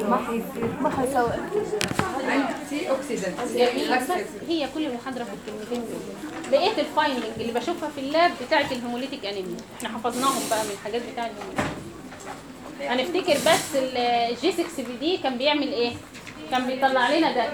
ما حيسوي انتي اوكسيدنت جميل بس هي كل محاضره في الكلمتين دول بقيه الفايندنج اللي بشوفها في اللاب بتاعه الهيموليتيك انيميا احنا حفظناهم بقى من الحاجات بتاع الهيموليتيك هنفتكر بس الجي 6 بي دي كان بيعمل ايه كان بيطلع لنا ده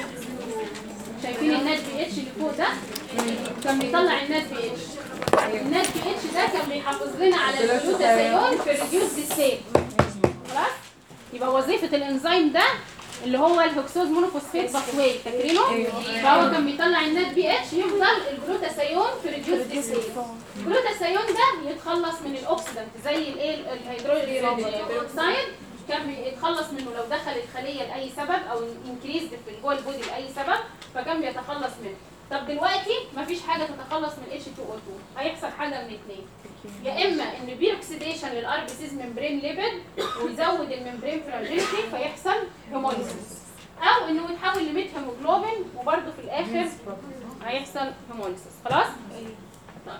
شايفين النات بي اتش اللي فوق ده كان بيطلع النات بي اتش النات بي اتش ده كان بيحافظ لنا على الجلوتاثيون في الريديوس ستيت خلاص يبقى وظيفه الانزيم ده اللي هو الهكسوز مونوفوسفات باثواي فاكرينه فهو كان بيطلع النات بي اتش يفضل الجلوتاثيون في ريديوس ستيت الجلوتاثيون ده يتخلص من الاكسيدنت زي الايه الهيدروكسيد كان بيتخلص منه لو دخل الخليه لاي سبب او انكريز في جوه البودي لاي سبب فكان بيتخلص منه طب دلوقتي مفيش حاجه تتخلص من H2O2 هيحصل حاجه من اثنين يا اما ان بيوكسيديشن للار بي سيز ممبرين ليبيد ويزود الممبرين فراجيلتي فيحصل هيموليسيس او انه يتحول لميت هيموجلوبين وبرده في الاخر هيحصل هيموليسيس خلاص طيب.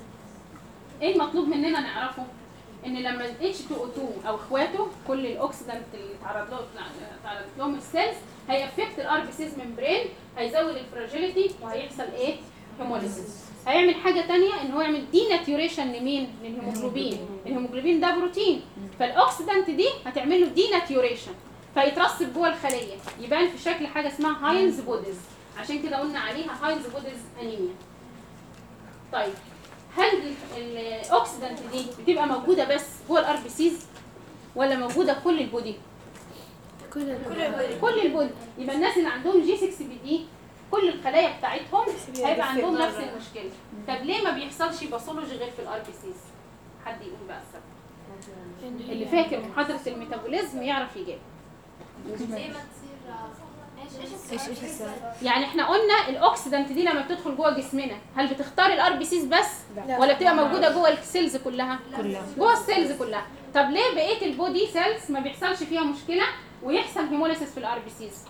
ايه المطلوب مننا نعرفه ان لما ال H2O2 او اخواته كل الاكسيدنت اللي تعرض له تعرض لهم السيلز هيأفكت الار بي سيز ممبرين هيزود الفراجيليتي وهيحصل ايه هيموليسيس هيعمل حاجه تانية ان هو يعمل دي ناتيوريشن لمين للهيموجلوبين الهيموجلوبين ده بروتين فالاكسيدنت دي هتعمل له دي ناتيوريشن فيترسب جوه الخليه يبان في شكل حاجه اسمها هاينز بوديز عشان كده قلنا عليها هاينز بوديز انيميا طيب هل ال- الاكسيدنت دي بتبقى موجوده بس جوه الار بي سيز ولا موجوده كل البودي كل كل البودي يبقى الناس اللي عندهم جي 6 بي دي كل الخلايا بتاعتهم هيبقى عندهم نفس المشكله طب ليه ما بيحصلش باثولوجي غير في الار بي سيز حد يقول بقى السبب اللي فاكر محاضره الميتابوليزم يعرف يجاوب زي ما تصير ايش ايش ايش ايش السبب؟ يعني احنا قلنا الاكسيدنت دي لما بتدخل جوه جسمنا هل بتختار الار بي سيز بس لا. ولا بتبقى موجوده جوه السيلز كلها كلها جوه السيلز كلها طب ليه بقيه البودي سيلز ما بيحصلش فيها مشكله ويحصل هيموليسيس في الار بي سيز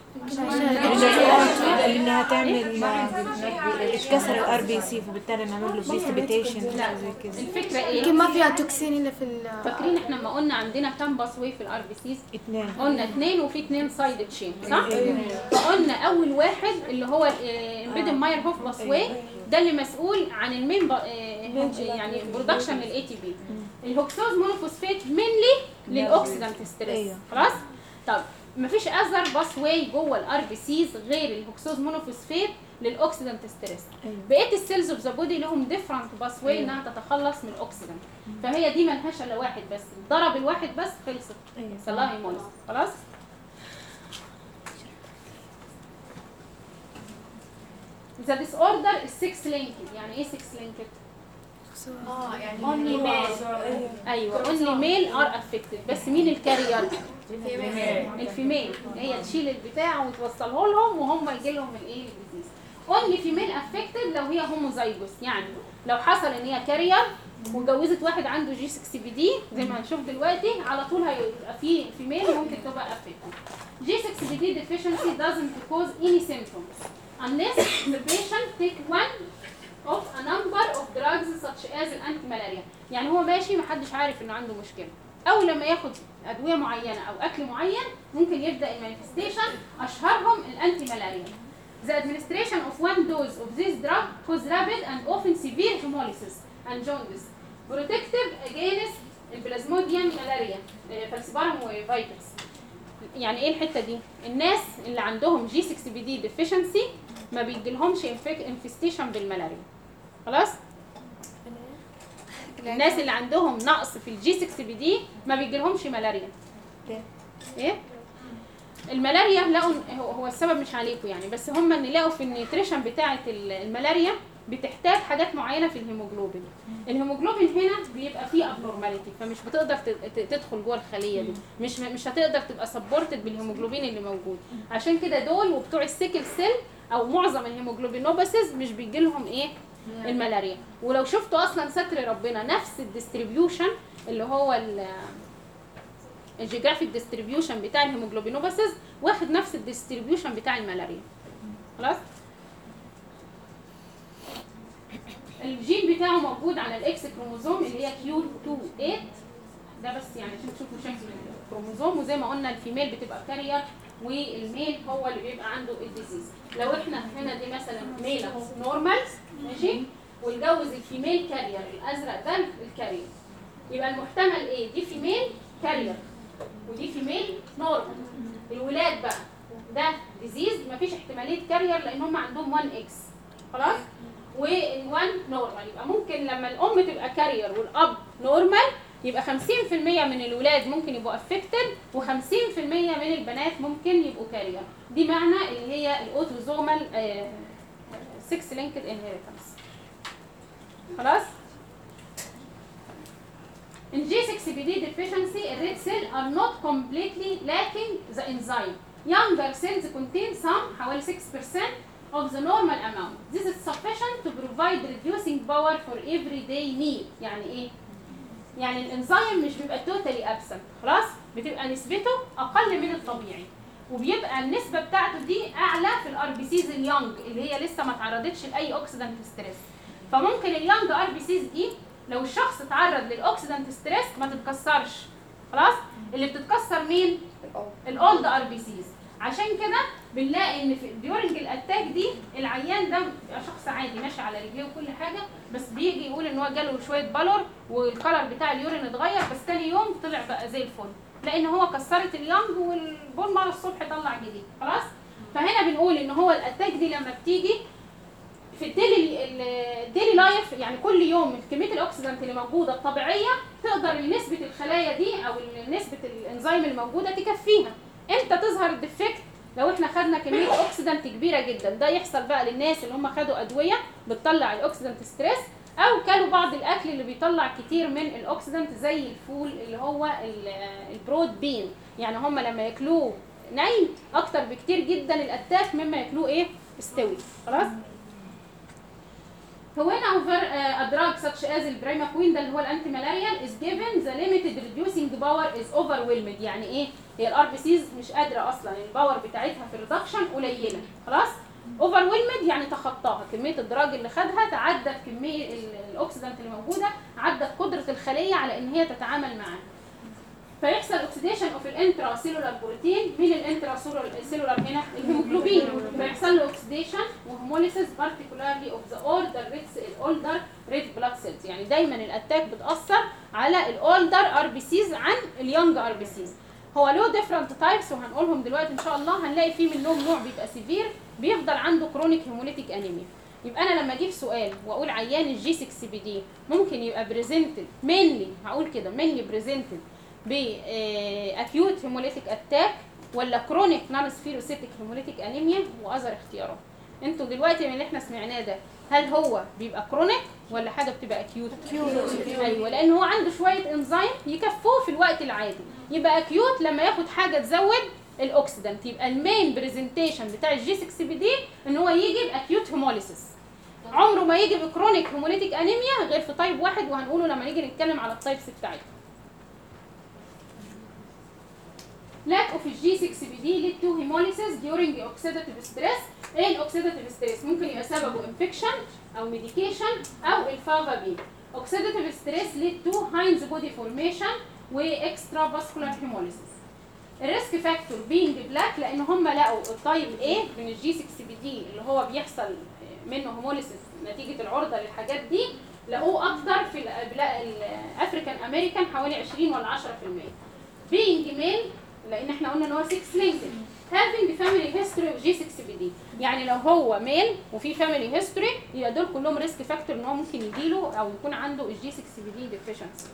انها تعمل كسر الار بي سي فبالتالي نعمل له بريسبيتيشن زي كذا الفكره ايه يمكن ما فيها توكسين الا في ال فاكرين احنا لما قلنا عندنا كام باس واي في الار بي سيز اثنين قلنا اثنين وفي اثنين سايد تشين صح فقلنا اول واحد اللي هو الامبيدن ماير هوف باس واي ده اللي مسؤول عن المين با- آه، يعني برودكشن للاي تي بي الهوكسوز مونوفوسفات مينلي للاوكسيدانت ستريس أيوه. خلاص طب مفيش اذر باس واي جوه الار بي سيز غير الهوكسوز مونوفوسفات للاوكسيدانت ستريس أيوه. بقيه السيلز اوف ذا بودي لهم ديفرنت باس واي أيوه. انها تتخلص من الاوكسيدانت فهي دي ملهاش الا واحد بس ضرب الواحد بس خلصت ايوه صلاح هيموليس خلاص The disorder is sex linked يعني ايه sex linked؟ اه يعني only male ايوه only male are affected بس مين الكارير؟ الفيميل هي تشيل البتاع وتوصله لهم وهم يجي لهم الايه الديزيز only female affected لو هي هوموزايجوس يعني لو حصل ان هي كارير واتجوزت واحد عنده جي 6 بي دي زي ما هنشوف دلوقتي على طول هيبقى في فيميل ممكن تبقى affected جي 6 بي دي deficiency doesn't cause any symptoms unless the patient take one of a number of drugs such as الانتي ملاريا يعني هو ماشي محدش عارف انه عنده مشكله او لما ياخد ادويه معينه او اكل معين ممكن يبدا المانيفستيشن اشهرهم الانتي ملاريا The administration of one dose of this drug cause rapid and often severe hemolysis and jaundice. Protective against البلازموديوم ملاريا فالسبارم وفيروس يعني ايه الحته دي الناس اللي عندهم جي 6 بي دي ديفيشنسي ما بيجيلهمش انفستيشن بالملاريا خلاص الناس اللي عندهم نقص في الجي 6 بي دي ما بيجيلهمش ملاريا ليه؟ ايه الملاريا لقوا هو هو السبب مش عليكم يعني بس هم ان لقوا في النيوتريشن بتاعه ال- الملاريا بتحتاج حاجات معينه في الهيموجلوبين الهيموجلوبين هنا بيبقى فيه ابنورماليتي فمش بتقدر ت- ت- تدخل جوه الخليه دي مش مش هتقدر تبقى سبورتد بالهيموجلوبين اللي موجود عشان كده دول وبتوع السيكل سيل او معظم الهيموجلوبينوباسيس مش بيجي لهم ايه الملاريا ولو شفتوا اصلا ستر ربنا نفس الديستريبيوشن اللي هو ال- الجيوغرافيك ديستريبيوشن بتاع الهيموجلوبينوباسيس واخد نفس الديستريبيوشن بتاع الملاريا خلاص الجين بتاعه موجود على الاكس كروموزوم اللي هي كيو 28 ده بس يعني عشان تشوفوا شكل الكروموزوم وزي ما قلنا الفيميل بتبقى كارير والميل هو اللي بيبقى عنده الديزيز لو احنا هنا دي مثلا ميل نورمال ماشي واتجوز الفيميل كارير الازرق ده الكارير يبقى المحتمل ايه دي فيميل كارير ودي فيميل نورمال الولاد بقى ده ديزيز مفيش احتماليه كارير لان هم عندهم 1 اكس خلاص وال1 نورمال يبقى ممكن لما الام تبقى كارير والاب نورمال يبقى 50% من الولاد ممكن يبقوا افكتد و50% من البنات ممكن يبقوا كارير دي معنى اللي هي الاوتوزومال 6 لينكد انهيرتنس خلاص In G6PD deficiency, red cells are not completely lacking the enzyme. Younger cells contain some, حوالي 6% of the normal amount. This is sufficient to provide reducing power for everyday need. يعني ايه؟ يعني الانزيم مش بيبقى totally absent خلاص؟ بتبقى نسبته أقل من الطبيعي. وبيبقى النسبة بتاعته دي أعلى في الار بي سيز اليونج اللي هي لسه ما تعرضتش لأي أوكسيدنت ستريس. فممكن اليونج ار بي سيز دي لو الشخص اتعرض للاوكسيدنت ستريس ما تتكسرش خلاص اللي بتتكسر مين الاولد ار بي سيز عشان كده بنلاقي ان في ديورنج الاتاك دي العيان ده بيبقى شخص عادي ماشي على رجليه وكل حاجه بس بيجي يقول ان هو جاله شويه بالور والكلر بتاع اليورين اتغير بس تاني يوم طلع بقى زي الفل لان هو كسرت اليانج والبول مره الصبح طلع جديد خلاص فهنا بنقول ان هو الاتاك دي لما بتيجي في الديلي الديلي لايف يعني كل يوم كميه الاكسيدنت اللي موجوده الطبيعيه تقدر نسبه الخلايا دي او نسبه الانزيم الموجوده تكفيها امتى تظهر الديفكت لو احنا خدنا كميه اوكسيدنت كبيره جدا ده يحصل بقى للناس اللي هم خدوا ادويه بتطلع الاوكسيدنت ستريس او كلوا بعض الاكل اللي بيطلع كتير من الاوكسيدنت زي الفول اللي هو البرود بين يعني هم لما ياكلوه ني اكتر بكتير جدا الاتاك مما ياكلوه ايه استوي خلاص When over uh, a drug such as البريماكوين ده اللي هو الانتي مالاريال is given the limited reducing power is overwhelmed يعني ايه؟ هي الار بي سيز مش قادره اصلا الباور بتاعتها في الريدكشن قليله خلاص؟ overwhelmed يعني تخطاها كميه الدراج اللي خدها تعدت كميه الاكسيدنت اللي موجوده عدت قدره الخليه على ان هي تتعامل معاه فيحصل اوكسيديشن اوف الانترا سيلولار بروتين مين الانترا سيلولار هنا الهيموجلوبين فيحصل له اوكسيديشن وهيموليسيس بارتيكولارلي اوف ذا اوردر ريدز الاولدر ريد بلاد سيلز يعني دايما الاتاك بتاثر على الاولدر ار بي سيز عن اليونج ار بي سيز هو له ديفرنت تايبس وهنقولهم دلوقتي ان شاء الله هنلاقي فيه منهم نوع بيبقى سيفير بيفضل عنده كرونيك هيموليتيك انيميا يبقى انا لما اجيب سؤال واقول عيان الجي 6 بي دي ممكن يبقى بريزنتد مينلي هقول كده مينلي بريزنتد باكيوت هيموليتيك اتاك ولا كرونيك نون سفيروسيتيك هيموليتيك انيميا واذر اختيارات انتوا دلوقتي من اللي احنا سمعناه ده هل هو بيبقى كرونيك ولا حاجه بتبقى اكيوت ايوه لان هو عنده شويه انزيم يكفوه في الوقت العادي يبقى اكيوت لما ياخد حاجه تزود الاكسيدنت يبقى المين برزنتيشن بتاع الجي 6 بي دي ان هو يجي باكيوت هيموليسيس عمره ما يجي بكرونيك هيموليتيك انيميا غير في تايب واحد وهنقوله لما نيجي نتكلم على التايبس بتاعتها lack of G6PD lead to hemolysis during oxidative stress ايه الاوكسيداتيف ستريس ممكن يبقى سببه انفكشن او ميديكيشن او الفافا بي oxidative stress lead to Heinz body formation واكسترا فاسكولار هيموليسيس الريسك فاكتور بينج بلاك لان هم لقوا التايب A من الجي 6 بي دي اللي هو بيحصل منه هيموليسيس نتيجه العرضه للحاجات دي لقوه اكتر في الافريكان امريكان حوالي 20 ولا 10% بينج ميل لان احنا قلنا ان هو 6 لينكد having family history of G6PD يعني لو هو ميل وفي family history يبقى دول كلهم ريسك فاكتور ان هو ممكن يجيله او يكون عنده الجي 6PD deficiency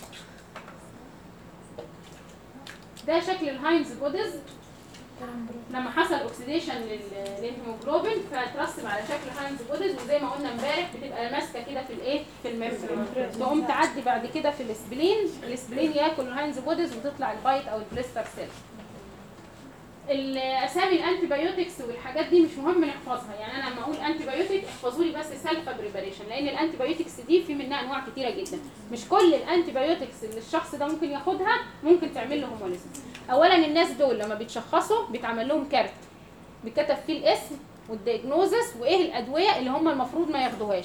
ده شكل الهاينز بوديز لما حصل اوكسيديشن للهيموجلوبين فترسب على شكل هاينز بوديز وزي ما قلنا امبارح بتبقى ماسكه كده في الايه في الممبرين تقوم تعدي بعد كده في السبلين السبلين ياكل الهاينز بوديز وتطلع البايت او البليستر سيل الاسامي الانتي بايوتكس والحاجات دي مش مهم نحفظها يعني انا لما اقول انتي بايوتيك احفظوا لي بس سلفا بريباريشن لان الانتي بايوتكس دي في منها انواع كتيره جدا مش كل الانتي بايوتكس اللي الشخص ده ممكن ياخدها ممكن تعمل له هيموليزم اولا الناس دول لما بيتشخصوا بيتعمل لهم كارت بيتكتب فيه الاسم والدياجنوزس وايه الادويه اللي هم المفروض ما ياخدوهاش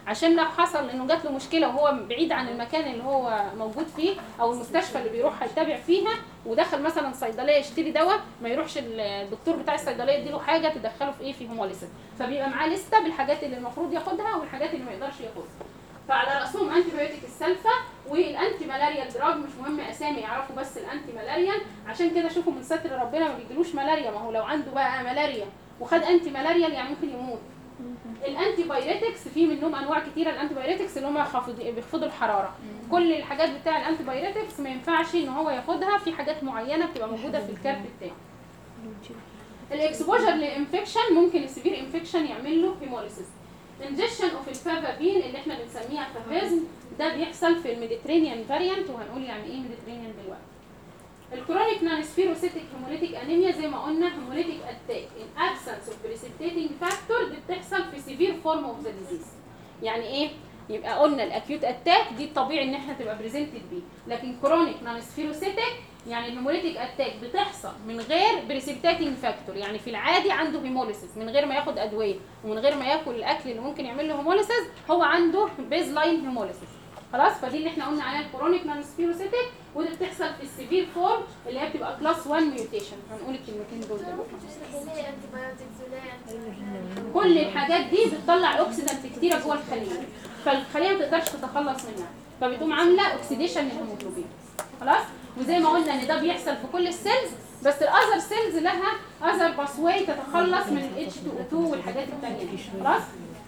عشان لو حصل انه جات له مشكله وهو بعيد عن المكان اللي هو موجود فيه او المستشفى اللي بيروح هيتابع فيها ودخل مثلا صيدليه يشتري دواء ما يروحش الدكتور بتاع الصيدليه يديله حاجه تدخله في ايه في هيموليسيس فبيبقى معاه لسته بالحاجات اللي المفروض ياخدها والحاجات اللي ما يقدرش ياخدها فعلى راسهم انتي بايوتيك السلفا والانتي ملاريا دراج مش مهم اسامي يعرفوا بس الانتي ملاريا عشان كده شوفوا من ستر ربنا ما بيجيلوش ملاريا ما هو لو عنده بقى ملاريا وخد انتي ملاريا يعني ممكن يموت الانتي بايريتكس في منهم انواع كتيره الانتي بايريتكس اللي هم خافض- بيخفضوا الحراره كل الحاجات بتاع الانتي بايريتكس ما ينفعش ان هو ياخدها في حاجات معينه بتبقى موجوده في الكارت بتاعه الاكسبوجر للانفكشن ممكن السيفير انفكشن يعمل له هيموليسيس انجكشن اوف الفافابين اللي احنا بنسميها فافيزم ده بيحصل في الميديترينيان فاريانت وهنقول يعني ايه ميديترينيان دلوقتي الكرونيك نون سبيروسيتيك هيموليتيك انيميا زي ما قلنا هيموليتيك اتاك ان ابسنس اوف بريسيبيتيتنج فاكتور دي بتحصل في سيفير فورم اوف ذا ديزيز يعني ايه يبقى قلنا الاكيوت اتاك دي الطبيعي ان احنا تبقى بريزنتد بيه لكن كرونيك نون سبيروسيتيك يعني الهيموليتيك اتاك بتحصل من غير بريسيبيتاتنج فاكتور يعني في العادي عنده هيموليسيس من غير ما ياخد ادويه ومن غير ما ياكل الاكل اللي ممكن يعمل له هيموليسيس هو عنده بيز لاين هيموليسيس خلاص فدي اللي احنا قلنا عليها الكرونيك نون سبيروسيتيك ودي بتحصل في السيفير فورم اللي هي بتبقى كلاس 1 ميوتيشن هنقول الكلمتين دول دلوقتي ليه انتي بايوتكس وليه انتي كل الحاجات دي بتطلع اوكسيدنت كتيره جوه الخليه فالخليه ما تقدرش تتخلص منها فبتقوم عامله اوكسيديشن للهيموجلوبين خلاص وزي ما قلنا ان ده بيحصل في كل السيلز بس الاذر سيلز لها اذر باسواي تتخلص من الاتش 2 او 2 والحاجات الثانيه دي خلاص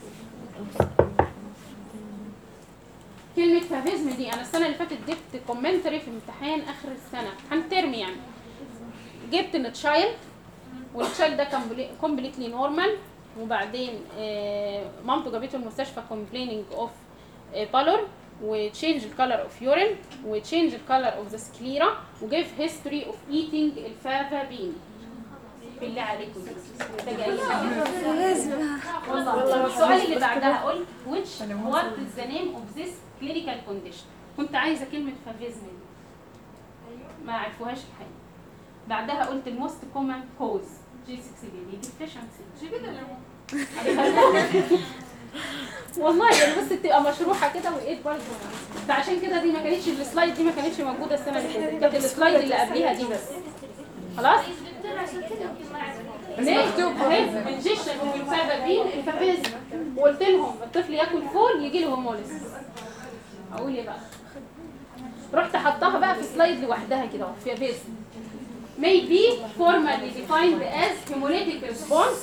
كلمة فافيزم دي أنا السنة اللي فاتت جبت كومنتري في امتحان آخر السنة امتحان ترم يعني جبت إن تشايلد والتشايلد ده كان كومبليتلي نورمال وبعدين آه، مامته جابته المستشفى كومبليننج اوف بالور وتشينج الكالر اوف يورين وتشينج الكالر اوف ذا سكليرا وجيف هيستوري اوف ايتينج الفافابين بالله عليكم محتاجه اي حاجه والله السؤال اللي بعدها قلت which what is the name of this clinical condition كنت عايزه كلمه فافيزم دي ما عرفوهاش الحقيقه بعدها قلت الموست كومن كوز جي 6 بي دي deficiency جي والله يعني بس تبقى مشروحه كده وايد برضه فعشان كده دي ما كانتش السلايد دي ما كانتش موجوده السنه اللي فاتت كانت السلايد اللي قبليها دي بس خلاص عشان كده يمكن ما عرفوا ليه؟ اهي انجكشن والفافابين الفافيزم وقلت لهم الطفل ياكل فول يجي له هيموليسيس اقول ايه بقى رحت حطاها بقى في سلايد لوحدها كده اهو في فيزم may be formally defined as hemolytic response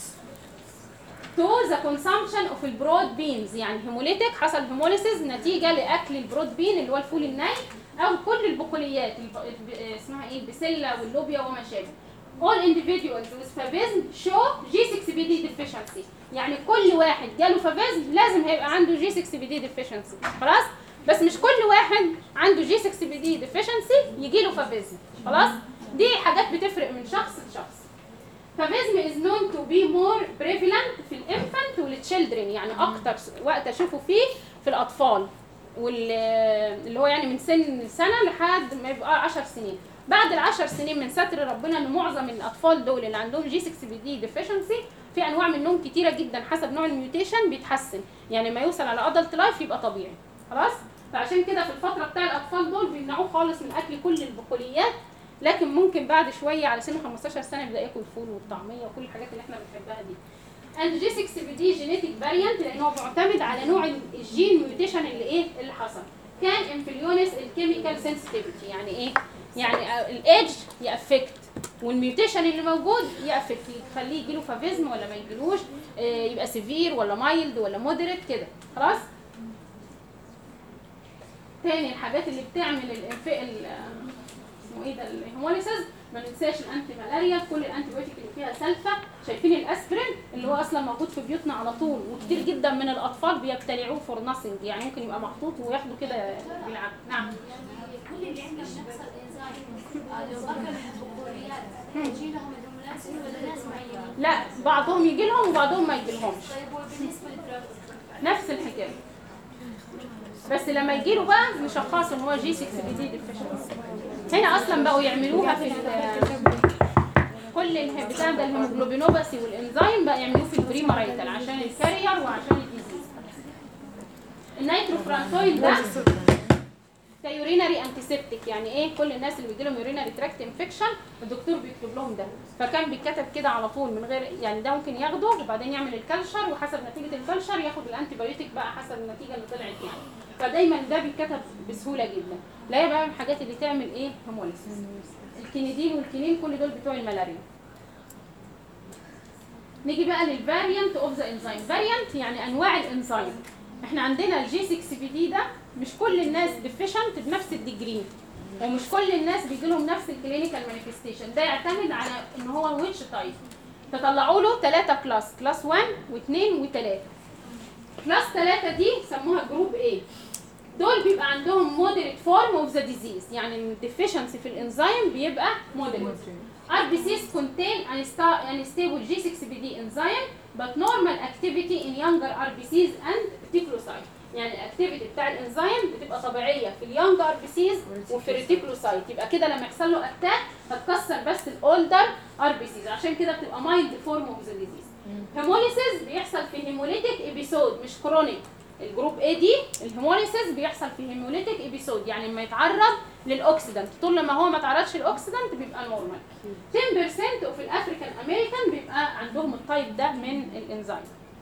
to the consumption of البرود beans يعني هيموليتيك حصل هيموليسيس نتيجة لأكل البرود بين اللي هو الفول الني أو كل البقوليات الب... الب... اسمها ايه البسلة واللوبيا وما شابه all individuals with فافيزم show G6PD deficiency يعني كل واحد جاله فافيزم لازم هيبقى عنده G6PD deficiency خلاص بس مش كل واحد عنده G6PD deficiency يجي له فافيزم خلاص دي حاجات بتفرق من شخص لشخص فافيزم is known to be more prevalent في الانفانت والتشيلدرن يعني اكتر وقت اشوفه فيه في الاطفال وال اللي هو يعني من سن سنه لحد ما يبقى 10 سنين بعد العشر سنين من ستر ربنا ان معظم الاطفال دول اللي عندهم جي 6 بي دي ديفيشنسي في انواع منهم كتيره جدا حسب نوع الميوتيشن بيتحسن يعني ما يوصل على ادلت لايف يبقى طبيعي خلاص فعشان كده في الفتره بتاع الاطفال دول بيمنعوه خالص من اكل كل البقوليات لكن ممكن بعد شويه على سن 15 سنه يبدا ياكل الفول والطعميه وكل الحاجات اللي احنا بنحبها دي and G6 بي دي جينيتك فاريانت لان هو معتمد على نوع الجين ميوتيشن اللي ايه اللي حصل كان انفليونس الكيميكال سنسيتيفيتي يعني ايه يعني الايدج يافكت والميوتيشن اللي موجود يافكت يخليه يجيله فافيزم ولا ما يجيلوش آه، يبقى سيفير ولا مايلد ولا مودريت كده خلاص تاني الحاجات اللي بتعمل الانف ال- اسمه ايه ده الهيموليسيس ما ننساش الانتي ملاريا كل الانتي بايوتيك اللي فيها سلفا شايفين الاسبرين اللي هو اصلا موجود في بيوتنا على طول وكتير جدا من الاطفال بيبتلعوه فور ناسنج يعني ممكن يبقى محطوط وياخده كده بيلعب نعم كل اللي عندنا نفس الانزيم آه، لو اكل البقوليات يجي لهم الهيمولانسي ولا ناس معينين لا بعضهم يجي لهم وبعضهم ما يجي لهمش طيب وبالنسبه للدراج نفس الحكايه بس لما يجي له بقى نشخصه ان هو جي 6 بي دي ديفيشنسي هنا اصلا بقوا يعملوها في ال- كل اله- بتاع ده الهيموجلوبينوباثي والانزيم بقى يعملوه في البريماريتال عشان الكارير وعشان الديزيز النيتروفرانتويل ده كيورينري انتيسبتيك يعني ايه كل الناس اللي بيجي لهم يورينري تراكت انفكشن الدكتور بيكتب لهم ده فكان بيتكتب كده على طول من غير يعني ده ممكن ياخده وبعدين يعمل الكلشر وحسب نتيجه الكلشر ياخد الانتي بايوتيك بقى حسب النتيجه اللي طلعت يعني فدايما ده بيتكتب بسهوله جدا لا هي بقى من الحاجات اللي تعمل ايه هيموليسيس الكينيدين والكينين كل دول بتوع الملاريا نيجي بقى للفاريانت اوف ذا انزيم فاريانت يعني انواع الانزيم احنا عندنا الجي 6 بي دي ده مش كل الناس ديفيشنت بنفس الديجري ومش كل الناس بيجي لهم نفس الكلينيكال مانيفستيشن ده يعتمد على ان هو ويتش تايب تطلعوا له ثلاثة كلاس كلاس 1 و2 و3 كلاس 3 دي سموها جروب A دول بيبقى عندهم مودريت فورم اوف ذا ديزيز يعني الديفيشنسي في الانزيم بيبقى مودريت RBCs contain unsta- unstable G6PD enzyme but normal activity in younger RBCs and reticulocyte يعني الاكتيفيتي بتاع الانزيم بتبقى طبيعيه في اليونج ار بي سيز وفي الريتيكولوسايت يبقى كده لما يحصل له اتاك هتكسر بس الاولدر ار بي سيز عشان كده بتبقى مايلد فورم اوف ذا ديزيز هيموليسيس بيحصل في هيموليتيك ابيسود مش كرونيك الجروب اي دي الهيموليسيس بيحصل في هيموليتيك ابيسود يعني لما يتعرض للاكسيدنت طول لما هو ما تعرضش للاكسيدنت بيبقى نورمال 10% اوف الافريكان امريكان بيبقى عندهم التايب ده من الانزيم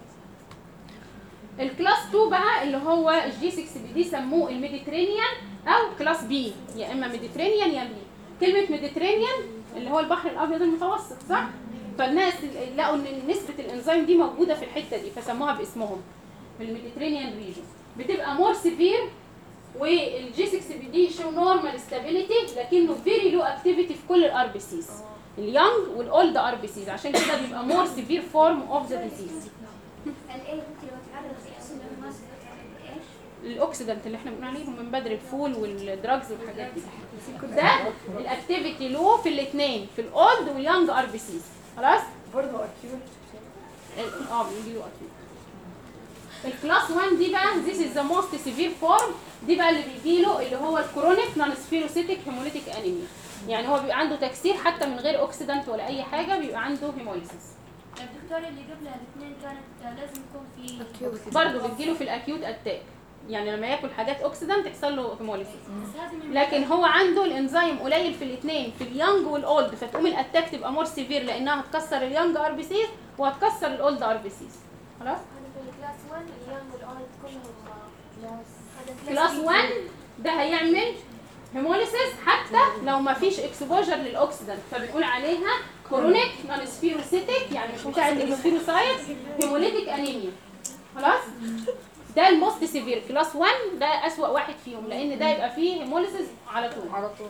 الكلاس 2 بقى اللي هو الجي 6 بي دي سموه الميديترينيان او كلاس بي يا اما ميديترينيان يا بي كلمه ميديترينيان اللي هو البحر الابيض المتوسط صح فالناس اللي لقوا ان نسبه الانزيم دي موجوده في الحته دي فسموها باسمهم في الميديترينيان ريجن بتبقى مور سيفير والجي 6 بي دي شو نورمال ستابيليتي لكنه فيري لو اكتيفيتي في كل الار بي سيز اليونج والاولد ار بي سيز عشان كده بيبقى مور سيفير فورم اوف ذا ديزيز الايه انت لو تعرض يحصل له ماسك ايش؟ الاوكسيدنت اللي احنا بنقول عليهم من بدري الفول والدراجز والحاجات دي ده الاكتيفيتي لو في الاثنين في الاولد واليونج ار بي سيز خلاص برضه اكيوت اه بيجي له اكيد الكلاس 1 دي بقى this is the most severe form دي بقى اللي بيجي له اللي هو الكرونيك نون سفيروسيتيك هيموليتيك انيميا يعني هو بيبقى عنده تكسير حتى من غير اوكسيدنت ولا اي حاجه بيبقى عنده هيموليسيس الدكتور اللي قبلها الاثنين كانت لازم يكون في برضه بتجيله في الاكيوت اتاك يعني لما ياكل حاجات اوكسيدنت يحصل له هيموليسيس بس هذه من لكن هو عنده الانزيم قليل في الاثنين في اليونج والاولد فتقوم الاتاك تبقى مور سيفير لانها هتكسر اليونج ار بي سيز وهتكسر الاولد ار بي سيز خلاص هذا في الكلاس 1 اليوم والاولد كلهم هذا كلاس 1 ده هيعمل هيموليسيس حتى لو ما فيش اكسبوجر للاوكسيدنت فبنقول عليها كرونيك نون سفيروسيتيك يعني مش بتاعه السفيروسايت هيموليتيك انيميا خلاص ده الموست سيفير كلاس 1 ده اسوأ واحد فيهم لان ده يبقى فيه هيموليسيس على طول على طول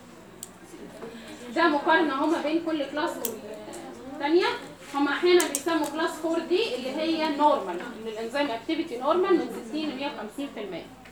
ده مقارنه هما بين كل كلاس والثانيه هما احيانا بيسموا كلاس 4 دي اللي هي نورمال ان الانزيم اكتيفيتي نورمال من 60 ل 150%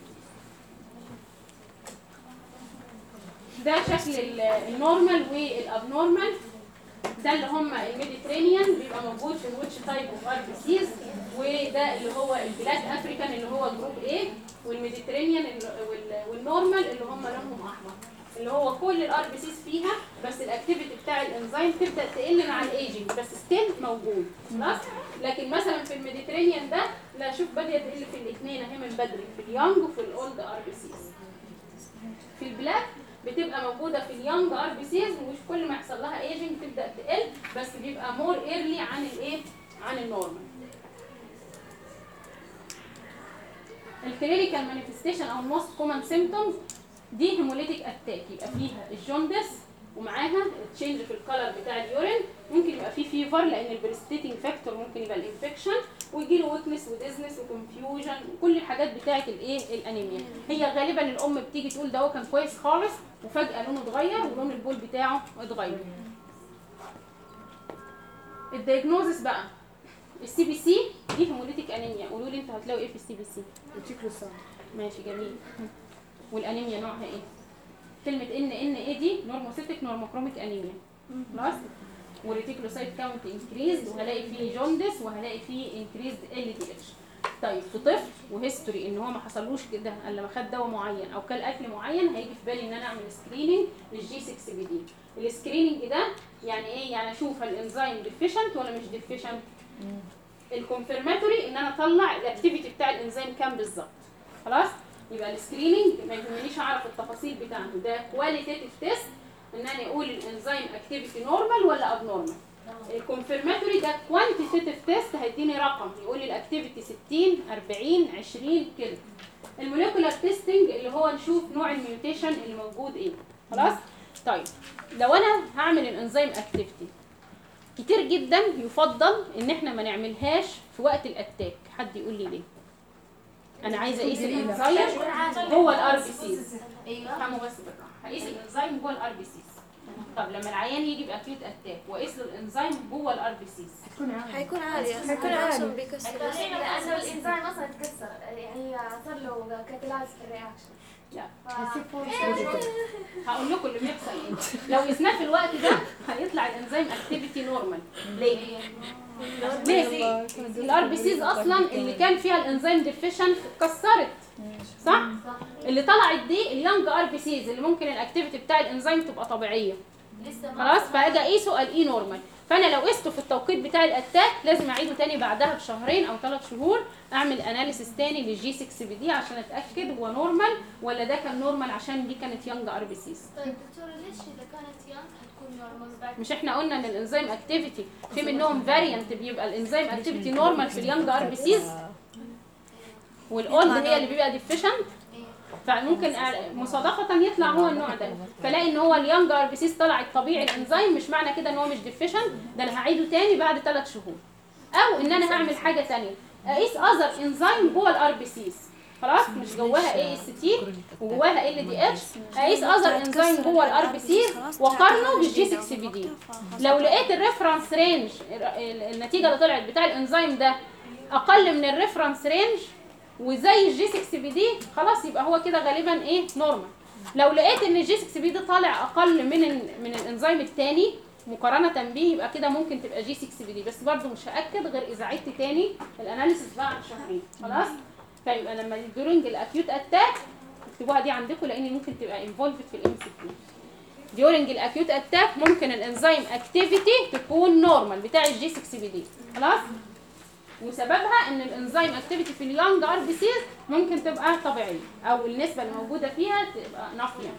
ده شكل ال- النورمال والابنورمال ده اللي هم الميديترينيان بيبقى موجود في الويتش تايب اوف ار بي سيز وده اللي هو البلاك افريكان اللي هو جروب ايه والميديترينيان اللي- وال- والنورمال اللي هم لونهم احمر اللي هو كل الار بي سيز فيها بس الاكتيفيتي بتاع الانزيم تبدا تقل مع الايجنج بس ستيل موجود خلاص لكن مثلا في الميديترينيان ده لا شوف باديه تقل في الاثنين اهي من بدري في اليونج وفي الاولد ار بي سيز في البلاك بتبقى موجوده في اليونج ار بي سيز ومش كل ما يحصل لها ايجنج تبدا تقل بس بيبقى مور ايرلي عن الايه عن النورمال الكلينيكال مانيفستيشن او الموست كومن سيمبتومز دي هيموليتيك اتاك يبقى فيها الجوندس ومعاها تشينج في الكلر بتاع اليورين ممكن يبقى فيه فيفر لان البريستيتنج فاكتور ممكن يبقى الانفكشن ويجي له ويكنس وديزنس وكونفيوجن وكل الحاجات بتاعه الايه الانيميا هي غالبا الام بتيجي تقول ده هو كان كويس خالص وفجاه لونه اتغير ولون البول بتاعه اتغير الدايجنوزس بقى السي بي سي دي هيموليتيك انيميا قولوا لي انتوا هتلاقوا ايه في السي بي سي ريتيكلوسايت ماشي جميل والانيميا نوعها ايه كلمه ان ان ايه دي نورموسيتك نورموكروميك انيميا خلاص والريتيكولوسايت كاونت انكريز وهلاقي فيه جوندس وهلاقي فيه انكريز ال دي اتش طيب في طفل وهيستوري ان هو ما حصلوش كده الا لما خد دواء معين او كل اكل معين هيجي في بالي ان انا اعمل سكريننج للجي 6 بي دي السكريننج ده يعني ايه يعني اشوف الانزيم ديفيشنت ولا مش ديفيشنت الكونفirmatory ان انا اطلع الاكتيفيتي بتاع الانزيم كام بالظبط خلاص يبقى السكريننج ما يهمنيش اعرف التفاصيل بتاعته ده كواليتيف تيست ان انا اقول الانزيم اكتيفيتي نورمال ولا اب نورمال الكونفirmatory ده كوانتيتيف تيست هيديني رقم يقول لي الاكتيفيتي 60 40 20 كده الموليكولار تيستنج اللي هو نشوف نوع الميوتيشن اللي موجود ايه خلاص طيب لو انا هعمل الانزيم اكتيفيتي كتير جدا يفضل ان احنا ما نعملهاش في وقت الاتاك حد يقول لي ليه انا عايزه اقيس الانزيم جوه الار بي سيز ايوه افهموا بس بالراحه هقيس الانزيم جوه الار بي سيز طب لما العيان يجي باكيوت اتاك واقيس له الانزيم جوه الار بي سيز حيكون عالي حيكون عالي. بيكسر لانه الانزيم اصلا اتكسر يعني صار له كاتلايز في الرياكشن لا ف- هقول لكم اللي بيحصل ايه لو قسناه في الوقت ده هيطلع الانزيم اكتيفيتي نورمال ليه ليه الار بي سيز اصلا اللي كان فيها الانزيم ديفيشنت اتكسرت صح اللي طلعت دي اليونج ار بي سيز اللي ممكن الاكتيفيتي بتاع الانزيم تبقى طبيعيه لسه ما خلاص فاجي اقيسه الاقيه نورمال فانا لو قسته في التوقيت بتاع الاتاك لازم اعيده تاني بعدها بشهرين او ثلاث شهور اعمل اناليسيس تاني للجي 6 بي دي عشان اتاكد هو نورمال ولا ده كان نورمال عشان دي كانت يونج ار بي سيز طيب دكتورة ليش إذا كانت يانج حتكون نورمال بعد مش احنا قلنا ان الانزيم اكتيفيتي في منهم فاريانت بيبقى الانزيم اكتيفيتي نورمال في اليونج ار بي سيز والاولد هي اللي بيبقى ديفيشنت فممكن أ- مصادفة يطلع هو النوع ده فلاقي ان هو اليونج ار بي سيز طلع الطبيعي الانزيم مش معنى كده ان هو مش ديفيشنت ده انا هعيده تاني بعد ثلاث شهور او ان انا هعمل حاجة تانية اقيس اذر انزيم جوه الار بي سيز خلاص مش جواها اي اس تي وجواها ال دي اتش اقيس اذر انزيم جوه الار بي سيز واقارنه بالجي 6 بي دي لو لقيت الريفرنس رينج النتيجه اللي طلعت بتاع الانزيم ده اقل من الريفرنس رينج وزي الجي 6 بي دي خلاص يبقى هو كده غالبا ايه نورمال لو لقيت ان الجي 6 بي دي طالع اقل من ال- من الانزيم الثاني مقارنه بيه يبقى كده ممكن تبقى جي 6 بي دي بس برضو مش هاكد غير اذا عدت تاني الاناليسيس بعد شهرين خلاص فيبقى لما دورنج الاكيوت اتاك اكتبوها دي عندكم لان ممكن تبقى انفولفد في الام سي كيو during الاكيوت اتاك ممكن الانزيم اكتيفيتي تكون نورمال بتاع الجي 6 بي دي خلاص وسببها ان الانزيم اكتيفيتي في اليونج ار بي سيز ممكن تبقى طبيعيه او النسبه اللي موجوده فيها تبقى نافيه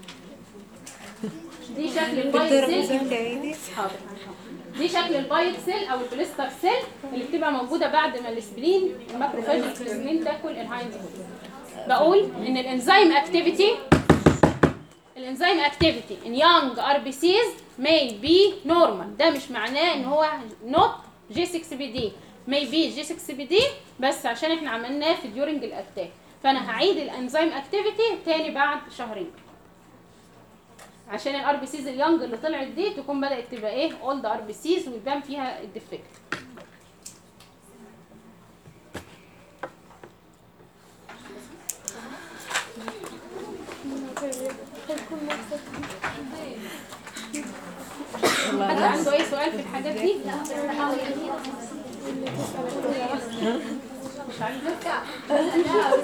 دي شكل البايت سيل حاضر دي شكل البايت سيل او البليستر سيل اللي بتبقى موجوده بعد ما الاسبرين الماكروفاج الاسبرين تاكل الهايند بقول ان الانزيم اكتيفيتي الانزيم اكتيفيتي in young RBCs may be normal ده مش معناه ان هو not G6PD may be G6PD بس عشان احنا عملناه في during الاتاك فانا هعيد الانزيم اكتيفيتي تاني بعد شهرين عشان الار بي سيز اليونج اللي طلعت دي تكون بدات تبقى ايه اولد ار بي سيز ويبان فيها الديفكت حد عنده اي سؤال في الحاجات دي؟ مش عايزه؟